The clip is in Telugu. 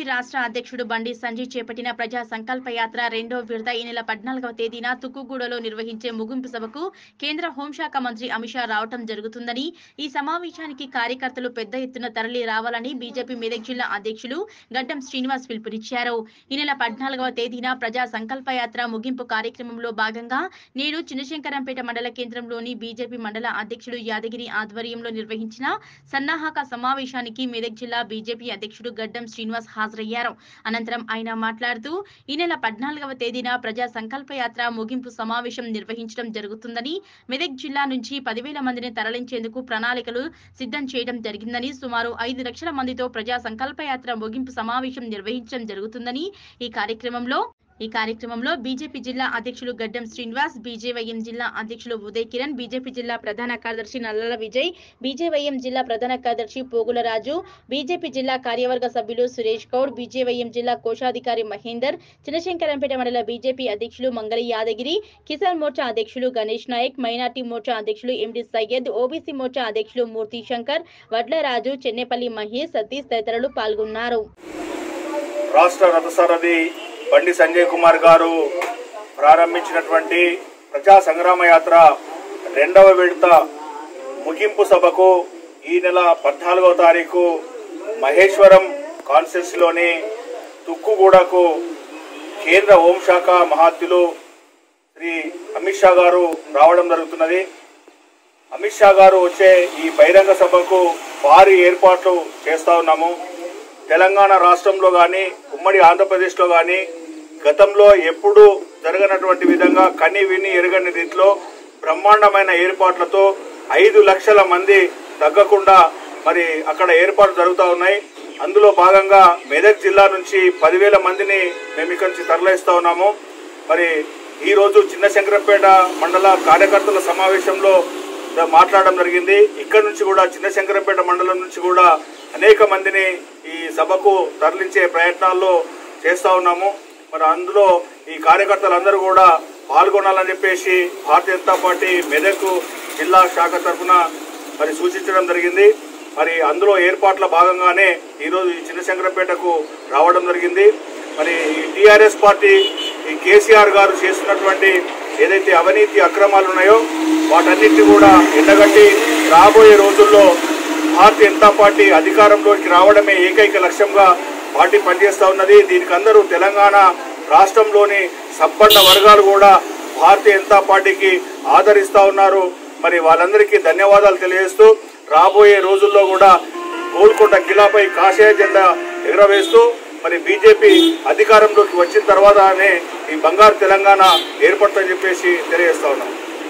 రాష్ట్ర అధ్యక్షుడు బండి సంజయ్ చేపట్టిన ప్రజా సంకల్ప యాత్ర రెండో విడత ఈ నెల పద్నాలుగవ తేదీన తుక్కుగూడలో నిర్వహించే ముగింపు సభకు కేంద్ర హోంశాఖ మంత్రి అమిత్ షా రావటం జరుగుతుందని ఈ సమావేశానికి కార్యకర్తలు పెద్ద ఎత్తున తరలి రావాలని బీజేపీ మెదక్ జిల్లా అధ్యక్షులు గడ్డం శ్రీనివాస్ పిలుపునిచ్చారు ఈ నెల పద్నాలుగవ తేదీన ప్రజా సంకల్ప యాత్ర ముగింపు కార్యక్రమంలో భాగంగా నేడు చిన్నశంకరంపేట మండల కేంద్రంలోని బీజేపీ మండల అధ్యక్షుడు యాదగిరి ఆధ్వర్యంలో నిర్వహించిన సన్నాహక సమావేశానికి మెదక్ జిల్లా బీజేపీ అధ్యక్షుడు గడ్డం శ్రీనివాస్ హాజరయ్యారు అనంతరం ఆయన మాట్లాడుతూ ఈ నెల పద్నాలుగవ తేదీన ప్రజా సంకల్ప యాత్ర ముగింపు సమావేశం నిర్వహించడం జరుగుతుందని మెదక్ జిల్లా నుంచి పదివేల మందిని తరలించేందుకు ప్రణాళికలు సిద్ధం చేయడం జరిగిందని సుమారు ఐదు లక్షల మందితో ప్రజా సంకల్ప యాత్ర ముగింపు సమావేశం నిర్వహించడం జరుగుతుందని ఈ కార్యక్రమంలో ఈ కార్యక్రమంలో బీజేపీ జిల్లా అధ్యక్షులు గడ్డం శ్రీనివాస్ బీజేవైఎం జిల్లా అధ్యక్షులు ఉదయ్ కిరణ్ బీజేపీ జిల్లా ప్రధాన కార్యదర్శి నల్లల విజయ్ బీజేవైఎం జిల్లా ప్రధాన కార్యదర్శి పోగుల రాజు బీజేపీ జిల్లా కార్యవర్గ సభ్యులు సురేష్ గౌడ్ బీజేవైఎం జిల్లా కోశాధికారి మహేందర్ చిన్నశంకరంపేట మండల బీజేపీ అధ్యక్షులు మంగళి యాదగిరి కిసాన్ మోర్చా అధ్యక్షులు గణేష్ నాయక్ మైనార్టీ మోర్చా అధ్యక్షులు ఎండి సయ్యద్ ఓబీసీ మోర్చా అధ్యక్షులు మూర్తి శంకర్ వడ్లరాజు చెన్నేపల్లి మహేష్ సతీష్ తదితరులు పాల్గొన్నారు రాష్ట్ర రథసారథి బండి సంజయ్ కుమార్ గారు ప్రారంభించినటువంటి ప్రజా సంగ్రామ యాత్ర రెండవ విడత ముగింపు సభకు ఈ నెల పద్నాలుగవ తారీఖు మహేశ్వరం కాన్స్టిట్యూన్సీలోని తుక్కుగూడకు కేంద్ర హోంశాఖ మహాత్యులు శ్రీ అమిత్ షా గారు రావడం జరుగుతున్నది అమిత్ షా గారు వచ్చే ఈ బహిరంగ సభకు భారీ ఏర్పాట్లు చేస్తా ఉన్నాము తెలంగాణ రాష్ట్రంలో కానీ ఉమ్మడి ఆంధ్రప్రదేశ్లో కానీ గతంలో ఎప్పుడూ జరగనటువంటి విధంగా కని విని ఎరగని రీతిలో బ్రహ్మాండమైన ఏర్పాట్లతో ఐదు లక్షల మంది తగ్గకుండా మరి అక్కడ ఏర్పాట్లు జరుగుతూ ఉన్నాయి అందులో భాగంగా మెదక్ జిల్లా నుంచి పదివేల మందిని మేము ఇక్కడి నుంచి తరలిస్తూ ఉన్నాము మరి ఈ రోజు చిన్న శంకరంపేట మండల కార్యకర్తల సమావేశంలో మాట్లాడడం జరిగింది ఇక్కడ నుంచి కూడా చిన్న శంకరంపేట మండలం నుంచి కూడా అనేక మందిని ఈ సభకు తరలించే ప్రయత్నాల్లో చేస్తా ఉన్నాము మరి అందులో ఈ కార్యకర్తలందరూ కూడా పాల్గొనాలని చెప్పేసి భారతీయ జనతా పార్టీ మెదక్ జిల్లా శాఖ తరఫున మరి సూచించడం జరిగింది మరి అందులో ఏర్పాట్ల భాగంగానే ఈరోజు ఈ చిన్న శంకరంపేటకు రావడం జరిగింది మరి ఈ టీఆర్ఎస్ పార్టీ ఈ కేసీఆర్ గారు చేస్తున్నటువంటి ఏదైతే అవినీతి అక్రమాలు ఉన్నాయో వాటన్నిటిని కూడా ఎండగట్టి రాబోయే రోజుల్లో భారతీయ జనతా పార్టీ అధికారంలోకి రావడమే ఏకైక లక్ష్యంగా పార్టీ పనిచేస్తా ఉన్నది దీనికి అందరూ తెలంగాణ రాష్ట్రంలోని సంపన్న వర్గాలు కూడా భారతీయ జనతా పార్టీకి ఆదరిస్తా ఉన్నారు మరి వాళ్ళందరికీ ధన్యవాదాలు తెలియజేస్తూ రాబోయే రోజుల్లో కూడా గోల్కొండ కిలాపై కాషాయ జెండా ఎగురవేస్తూ మరి బీజేపీ అధికారంలోకి వచ్చిన తర్వాతనే ఈ బంగారు తెలంగాణ ఏర్పడుతుందని చెప్పేసి తెలియజేస్తా ఉన్నాం